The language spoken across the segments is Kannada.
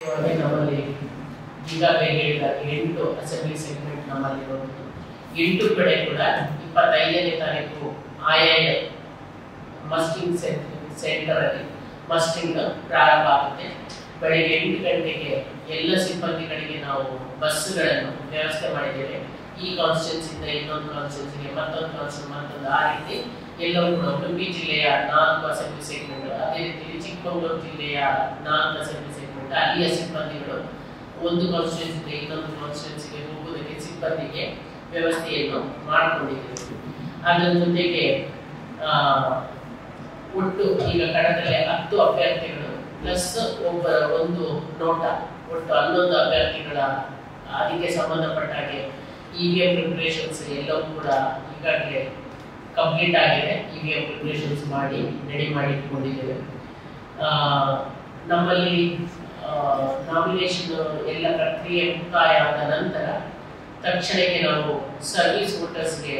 ಇವಾಗ ನಮ್ಮಲ್ಲಿ ಈಗಾಗಲೇ ಹೇಳಿದ ಎಂಟು ಅಸೆಂಬ್ಲಿ ಸೆಗ್ಮೆಂಟ್ ನಮ್ಮಲ್ಲಿ ಇರೋದು ಎಂಟು ಕಡೆ ಕೂಡ ಇಪ್ಪತ್ತೈದನೇ ತಾರೀಕು ಆಯಾಯ ಮಸ್ಟಿಂಗ್ ಸೆಂಟರ್ ಅಲ್ಲಿ ಮಸ್ಟಿಂಗ್ ಪ್ರಾರಂಭ ಆಗುತ್ತೆ ಬೆಳಿಗ್ಗೆ ಎಂಟು ಗಂಟೆಗೆ ಎಲ್ಲ ಸಿಬ್ಬಂದಿಗಳಿಗೆ ನಾವು ಬಸ್ಗಳನ್ನು ವ್ಯವಸ್ಥೆ ಮಾಡಿದ್ದೇವೆ ಈ ಕಾನ್ಸ್ಟಿಟ್ಯೂನ್ಸಿಂದ ಇನ್ನೊಂದು ಕಾನ್ಸ್ಟಿಟ್ಯೂನ್ಸಿಗೆ ಮತ್ತೊಂದು ಕಾನ್ಸ್ಟಿಟ್ಯೂನ್ಸಿ ಮತ್ತೊಂದು ಆ ರೀತಿ ಎಲ್ಲವೂ ಕೂಡ ಉಡುಪಿ ಜಿಲ್ಲೆಯ ನಾಲ್ಕು ಅಸೆಂಬ್ಲಿ ಸೆಗ್ಮೆಂಟ್ ಅದೇ ರೀತಿ ಚಿಕ್ಕಮಗಳೂರು ಜಿಲ್ಲೆಯ ನಾಲ್ಕು ಅಸೆಂಬ್ಲಿ ಸೆಗ್ಮೆಂಟ್ ಅಲ್ಲಿಯ ಸಿಬ್ಬಂದಿಗಳು ಒಂದು ಕಾನ್ಸ್ಟಿಟ್ಯೂನ್ಸಿಂದ ಇನ್ನೊಂದು ಕಾನ್ಸ್ಟಿಟ್ಯೂನ್ಸಿಗೆ ಹೋಗುವುದಕ್ಕೆ ಸಿಬ್ಬಂದಿಗೆ ವ್ಯವಸ್ಥೆಯನ್ನು ಮಾಡಿಕೊಂಡಿದ್ದೇವೆ ಅದರ ಜೊತೆಗೆ ಆ, ಒಟ್ಟು ಈಗ ಕಣದಲ್ಲಿ ಹತ್ತು ಅಭ್ಯರ್ಥಿಗಳು ಪ್ಲಸ್ ಒಬ್ಬರ ಒಂದು ನೋಟ ಒಟ್ಟು ಹನ್ನೊಂದು ಅಭ್ಯರ್ಥಿಗಳ ಅದಕ್ಕೆ ಸಂಬಂಧಪಟ್ಟ ಹಾಗೆ ಇ ವಿ ಎಂ ಪ್ರಿಪರೇಷನ್ಸ್ ಎಲ್ಲವೂ ಕೂಡ ಈಗಾಗಲೇ ಕಂಪ್ಲೀಟ್ ಆಗಿದೆ ಇ ವಿ ಎಂ ಪ್ರಿಪರೇಷನ್ಸ್ ಮಾಡಿ ರೆಡಿ ಮಾಡಿ ಇಟ್ಕೊಂಡಿದ್ದೇವೆ ಆ, ನಮ್ಮಲ್ಲಿ ನಾಮಿನೇಷನ್ ಎಲ್ಲ ಪ್ರಕ್ರಿಯೆ ಮುಕ್ತಾಯ ಆದ ನಂತರ ತಕ್ಷಣಕ್ಕೆ ನಾವು ಸರ್ವಿಸ್ ವೋಟರ್ಸ್ಗೆ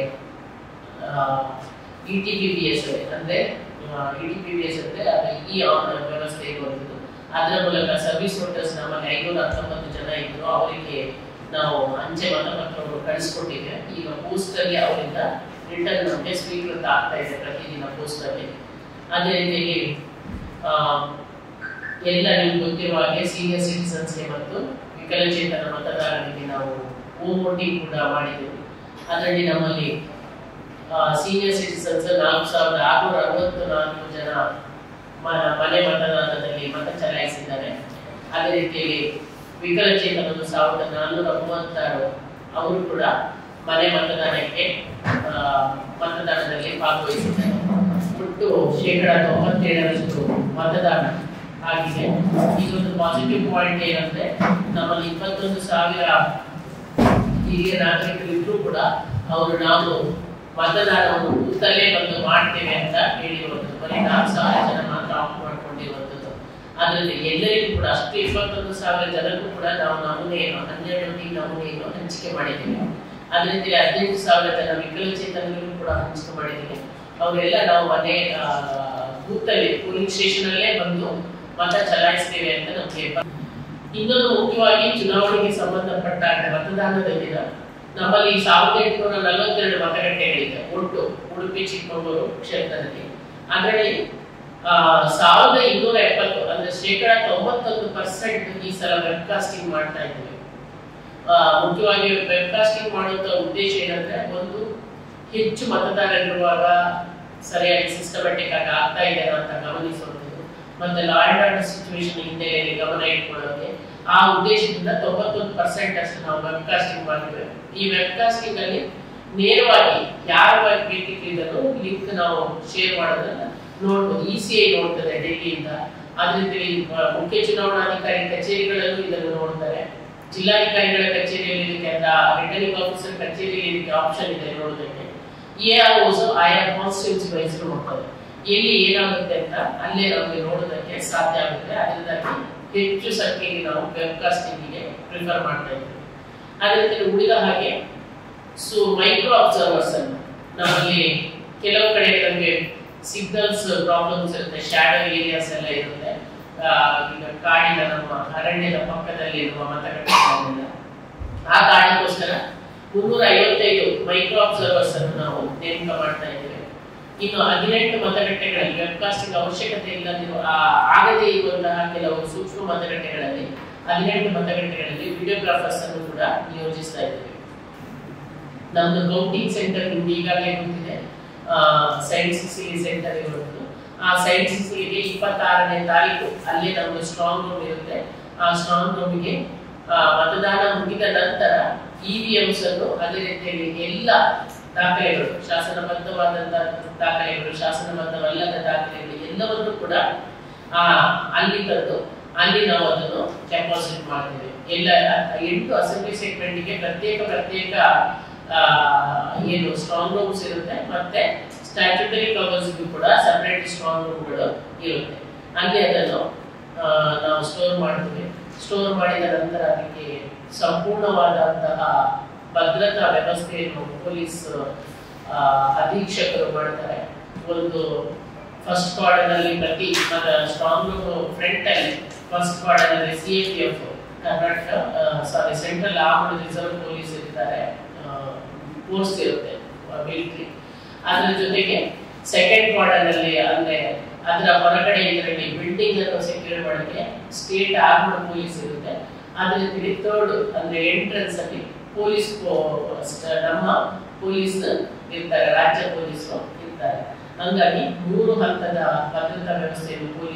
E T P B S ಅಂದ್ರೆ E T P B S ಅಂದ್ರೆ ಅದು ಇ ಆನ್ ವ್ಯವಸ್ಥೆ ಇರುವಂಥದ್ದು ಅದರ ಮೂಲಕ ಸರ್ವಿಸ್ ವೋಟರ್ಸ್ ನಮ್ಮಲ್ಲಿ ಐನೂರ ಹತ್ತೊಂಬತ್ತು ಜನ ಇದ್ರು ಅವರಿಗೆ ನಾವು ಅಂಚೆ ಮತಪತ್ರವನ್ನು ಕಳಿಸ್ಕೊಟ್ಟಿದ್ದೇವೆ ಈಗ ಪೋಸ್ಟ್ ಅಲ್ಲಿ ಅವರಿಂದ ರಿಟರ್ನ್ ನಮಗೆ ಸ್ವೀಕೃತ ಆಗ್ತಾ ಇದೆ ಪ್ರತಿದಿನ ಪೋಸ್ಟ್ ಅಲ್ಲಿ ಅದೇ ರೀತಿಯಲ್ಲಿ ಆ, ಎಲ್ಲ ನಿಮ್ಗೆ ಗೊತ್ತಿರುವ ಹಾಗೆ ಸೀನಿಯರ್ ಸಿಟಿಸನ್ಸ್ಗೆ ಮತ್ತು ವಿಕಲಚೇತನ ಮತದಾರರಿಗೆ ನಾವು ಹೋಮ್ ವೋಟಿಂಗ್ ಕೂಡ ಮಾಡಿದ್ದೆವು ಅದರಲ್ಲಿ ನಮ್ಮಲ್ಲಿ ಸೀನಿಯರ್ ಸಿಟಿಸನ್ಸ್ ನಾಲ್ಕು ಸಾವಿರದ ಆರುನೂರ ಅರವತ್ತು ನಾಲ್ಕು ಜನ ಮ- ಮನೆ ಮತದಾನದಲ್ಲಿ ಮತ ಚಲಾಯಿಸಿದ್ದಾರೆ ಅದೇ ರೀತಿಯಲ್ಲಿ ವಿಕಲಚೇತನರು ಸಾವಿರದ ನಾನ್ನೂರ ಮೂವತ್ತಾರು ಅವರು ಕೂಡ ಮನೆ ಮತದಾನಕ್ಕೆ ಆ, ಮತದಾನದಲ್ಲಿ ಭಾಗವಹಿಸಿದ್ದಾರೆ ಒಟ್ಟು ಶೇಕಡ ತೊಂಬತ್ತೇಳರಷ್ಟು ಮತದಾನ ಆಗಿದೆ ಇದೊಂದು ಪಾಸಿಟಿವ್ ಪಾಯಿಂಟ್ ಏನಂದ್ರೆ ನಮ್ಮಲ್ಲಿ ಇಪ್ಪತ್ತೊಂದು ಸಾವಿರ ಹಿರಿಯ ನಾಗರಿಕರು ಇದ್ರೂ ಕೂಡ ಅವರು ನಾವು ಮತದಾನವನ್ನು ಬೂತಲ್ಲೇ ಬಂದು ಮಾಡ್ತೇವೆ ಅಂತ ಹೇಳಿರುವಂಥದ್ದು ಬರೀ ನಾಲ್ಕು ಸಾವಿರ ಜನ ಮಾತ್ರ ಆಫ್ ಮಾಡ್ಕೊಂಡಿರುವಂಥದ್ದು ಅದರಲ್ಲಿ ಎಲ್ಲರಿಗೂ ಕೂಡ ಅಷ್ಟು ಇಪ್ಪತ್ತೊಂದು ಸಾವಿರ ಜನಕ್ಕೂ ಕೂಡ ನಾವು ನಮೂನೆಯನ್ನು ಹನ್ನೆರಡು ಟಿ ನಮೂನೆಯನ್ನು ಹಂಚಿಕೆ ಮಾಡಿದ್ದೇವೆ ಅದರಿಂದ ಹದಿನೆಂಟು ಸಾವಿರ ಜನ ವಿಕಲಚೇತನರಿಗೂ ಕೂಡ ಹಂಚಿಕೆ ಮಾಡಿದ್ದೇವೆ ಅವರೆಲ್ಲ ನಾವು ಮನೆ ಬೂತಲ್ಲಿ ಪೋಲಿಂಗ್ ಸ್ಟೇಷನ್ ಅಲ್ಲೇ ಬಂದು ಮತ ಚಲಾಯಿಸ್ತೇವೆ ಅಂತ ನಮಗೆ ಇನ್ನೊಂದು ಮುಖ್ಯವಾಗಿ ಚುನಾವಣೆಗೆ ಸಂಬಂಧಪಟ್ಟ ಮತದಾನದ ದಿನ ನಮ್ಮಲ್ಲಿ ಸಾವಿರದ ಎಂಟುನೂರ ನಲವತ್ತೆರಡು ಮತಗಟ್ಟೆಗಳಿದೆ ಒಟ್ಟು ಉಡುಪಿ ಚಿಕ್ಕಮಗಳೂರು ಕ್ಷೇತ್ರದಲ್ಲಿ ಅದರಲ್ಲಿ ಆ, ಸಾವಿರದ ಇನ್ನೂರ ಎಪ್ಪತ್ತು ಅಂದ್ರೆ ಶೇಕಡ ತೊಂಬತ್ತೊಂದು ಪರ್ಸೆಂಟ್ ಈ ಸಲ ವೆಬ್ಕಾಸ್ಟಿಂಗ್ ಮಾಡ್ತಾ ಇದ್ದೀವಿ ಆ, ಮುಖ್ಯವಾಗಿ ವೆಬ್ಕಾಸ್ಟಿಂಗ್ ಮಾಡುವಂತ ಉದ್ದೇಶ ಏನಂದ್ರೆ ಒಂದು ಹೆಚ್ಚು ಮತದಾರರಿರುವಾಗ ಸರಿಯಾಗಿ ಸಿಸ್ಟಮೆಟಿಕ್ ಆಗಿ ಆಗ್ತಾ ಇದೆ ಅಂತ ಗಮನಿಸುವಂಥದ್ದು ಮತ್ತೆ ಲಾ ಅಂಡ್ ಆರ್ಡರ್ ಸಿಚುವೇಶನ್ ಹಿನ್ನೆಲೆಯಲ್ಲಿ ಗಮನ ಇಟ್ಕೊಳ್ಳೋಕೆ ಆ ಉದ್ದೇಶದಿಂದ ತೊಂಬತ್ತೊಂದು ಪರ್ಸೆಂಟ್ ಅಷ್ಟು ನಾವು ವೆಬ್ಕಾಸ್ಟಿಂಗ್ ಮಾಡಿದ್ದೇವೆ ಈ ವೆಬ್ಕಾಸ್ಟಿಂಗ್ ಅಲ್ಲಿ ನೇರವಾಗಿ ಯಾರ ಬೇಕಿದ್ದನ್ನು ಲಿಂಕ್ ನಾವು ಶೇರ್ ಮಾಡೋದನ್ನ ನೋಡ್ಬೋದು ಇ ಸಿ ಐ ನೋಡ್ತದೆ ಡೆಲ್ಲಿಯಿಂದ ಅದೇ ರೀತಿ ಆ, ಮುಖ್ಯ ಚುನಾವಣಾಧಿಕಾರಿ ಕಚೇರಿಗಳಲ್ಲೂ ಇದನ್ನು ನೋಡ್ತಾರೆ ಜಿಲ್ಲಾಧಿಕಾರಿಗಳ ಕಚೇರಿಯಲ್ಲಿ ಇದಕ್ಕೆ ರಿಟರ್ನಿಂಗ್ ಆಫೀಸರ್ ಕಚೇರಿಯಲ್ಲಿ ಇದಕ್ಕೆ ಆಪ್ಷನ್ ಇದೆ ನೋಡೋದಕ್ಕೆ ಎ ಆರ್ ಓಸ್ ಆಯಾ ಕಾನ್ಸ್ಟಿಟ್ಯೂನ್ಸಿ ವೈಸ್ ನೋಡ್ತಾರೆ ಎಲ್ಲಿ ಏನಾಗುತ್ತೆ ಅಂತ ಅಲ್ಲೇ ನಮಗೆ ನೋಡೋದಕ್ಕೆ ಸಾಧ್ಯ ಆಗುತ್ತೆ ಅದರಿಂದಾಗಿ ಹೆಚ್ಚು ಸಂಖ್ಯೆಗೆ ನಾವು ವೆಬ್ಕಾಸ್ಟಿಂಗಿಗೆ ಪ್ರಿಫರ್ ಮಾಡ್ತಾ ಇದ್ದೀವಿ ಅದೇ ರೀತಿ ಉಳಿದ ಹಾಗೆ ಸೊ ಮೈಕ್ರೋ ಅಬ್ಸರ್ವರ್ಸ್ ಅನ್ನು ನಮ್ಮಲ್ಲಿ ಕೆಲವು ಕಡೆ ನಮಗೆ ಸಿಗ್ನಲ್ಸ್ ಪ್ರಾಬ್ಲಮ್ಸ್ ಇರುತ್ತೆ ಶಾಡೋ ಏರಿಯಾಸ್ ಎಲ್ಲ ಇರುತ್ತೆ ಆ, ಈಗ ಕಾಡಿನ ನಮ್ಮ ಅರಣ್ಯದ ಪಕ್ಕದಲ್ಲಿ ಇರುವ ಮತಗಟ್ಟೆಗಳೆಲ್ಲ ಆ ಕಾರಣಕ್ಕೋಸ್ಕರ ಮುನ್ನೂರ ಐವತ್ತೈದು ಮೈಕ್ರೋ ಅಬ್ಸರ್ವರ್ಸ್ ಅನ್ನು ನಾವು ನೇಮಕ ಮಾಡ್ತಾ ಇದ್ದೇವೆ ಇನ್ನು ಹದಿನೆಂಟು ಮತಗಟ್ಟೆಗಳಲ್ಲಿ ವೆಬ್ಕಾಸ್ಟಿಂಗ್ ಅವಶ್ಯಕತೆ ಇಲ್ಲದಿರುವ ಆ- ಆಗದೇ ಇರುವಂತಹ ಕೆಲವು ಸೂಕ್ಷ್ಮ ಮತಗಟ್ಟೆಗಳಲ್ಲಿ ಹದಿನೆಂಟು ಮತಗಟ್ಟೆಗಳಲ್ಲಿ ವಿಡಿಯೋಗ್ರಾಫರ್ಸ್ ಅನ್ನು ಕೂಡ ನಿಯೋಜಿಸ್ತಾ ಇದ್ದೇವೆ ನಮ್ದು ಕೌಂಟಿಂಗ್ ಸೆಂಟರ್ ನಿಮ್ಗೆ ಈಗಾಗಲೇ ಗೊತ್ತಿದೆ ಸೈನ್ಸ್ ಸಿಸಿಲಿ ಸೆಂಟರ್ ಇರುವುದು ಆ ಸೈನ್ಸ್ ಸಿಸಿಲಿಗೆ ಇಪ್ಪತ್ತಾರನೇ ತಾರೀಕು ಅಲ್ಲೇ ನಮ್ದು ಸ್ಟ್ರಾಂಗ್ ರೂಮ್ ಇರುತ್ತೆ ಆ ಸ್ಟ್ರಾಂಗ್ ರೂಮ್ಗೆ ಮತದಾನ ಮುಗಿದ ನಂತರ ಇ ವಿ ಎಮ್ಸ್ ಅನ್ನು ಅದೇ ರೀತಿಯಲ್ಲಿ ಎಲ್ಲ ದಾಖಲೆಗಳು ಶಾಸನಬದ್ಧವಾದಂತಹ ದಾಖಲೆಗಳು ಶಾಸನಬದ್ಧವಲ್ಲದ ದಾಖಲೆಗಳು ಎಲ್ಲವನ್ನು ಕೂಡ ಆ ಅಲ್ಲಿ ತಂದು ಅಲ್ಲಿ ನಾವು ಅದನ್ನು ಡೆಪಾಸಿಟ್ ಮಾಡ್ತೇವೆ ಎಲ್ಲ ಎಂಟು ಅಸೆಂಬ್ಲಿ ಸೆಗ್ಮೆಂಟ್ಗೆ ಪ್ರತ್ಯೇಕ ಪ್ರತ್ಯೇಕ ಆ, ಏನು ಸ್ಟ್ರಾಂಗ್ ರೂಮ್ಸ್ ಇರುತ್ತೆ ಮತ್ತೆ ಸ್ಟ್ಯಾಚ್ಯುಟರಿ ಕವರ್ಸ್ಗೂ ಕೂಡ ಸಪರೇಟ್ ಸ್ಟ್ರಾಂಗ್ ರೂಮ್ಗಳು ಇರುತ್ತೆ ಅಲ್ಲಿ ಅದನ್ನು ಆ, ನಾವು ಸ್ಟೋರ್ ಮಾಡ್ತೀವಿ ಸ್ಟೋರ್ ಮಾಡಿದ ನಂತರ ಅದಕ್ಕೆ ಸಂಪೂರ್ಣವಾದಂತಹ ಭದ್ರತಾ ವ್ಯವಸ್ಥೆಯನ್ನು ಪೊಲೀಸ್ ಆ, ಅಧೀಕ್ಷಕರು ಮಾಡ್ತಾರೆ ಒಂದು ಫಸ್ಟ್ ಕಾರ್ಡರ್ ಅಲ್ಲಿ ಪ್ರತಿ ಸ್ಟ್ರಾಂಗ್ ರೂಮ್ ಫ್ರಂಟ್ ಅಲ್ಲಿ ಫಸ್ಟ್ ವಾರ್ಡ್ ಅಲ್ಲಿ C A P F Karnataka sorry central armed reserve police ಇರ್ತಾರೆ ಫೋರ್ಸ್ ಇರುತ್ತೆ ಮಿಲಿಟರಿ ಅದ್ರ ಜೊತೆಗೆ ಸೆಕೆಂಡ್ ಕ್ವಾರ್ಟರ್ ಅಲ್ಲಿ ಅಂದ್ರೆ ಅದರ ಹೊರಗಡೆ ಇದರಲ್ಲಿ ಬಿಲ್ಡಿಂಗ್ ಅನ್ನು ಸೆಕ್ಯೂರ್ ಮಾಡಕ್ಕೆ ಸ್ಟೇಟ್ ಆರ್ಮ್ಡ್ ಪೊಲೀಸ್ ಇರುತ್ತೆ ಅದ್ರ ಥರ್ಡ್ ಅಂದ್ರೆ ಎಂಟ್ರೆನ್ಸ್ ಅಲ್ಲಿ ಪೊಲೀಸ್ ನಮ್ಮ ಪೊಲೀಸ್ ಇರ್ತಾರೆ ರಾಜ್ಯ ಪೊಲೀಸರು ಇರ್ತಾರೆ ಹಂಗಾಗಿ ಮೂರು ಹಂತದ ಭದ್ರತಾ ವ್ಯವಸ್ಥೆಯನ್ನು ಪೊಲೀಸ್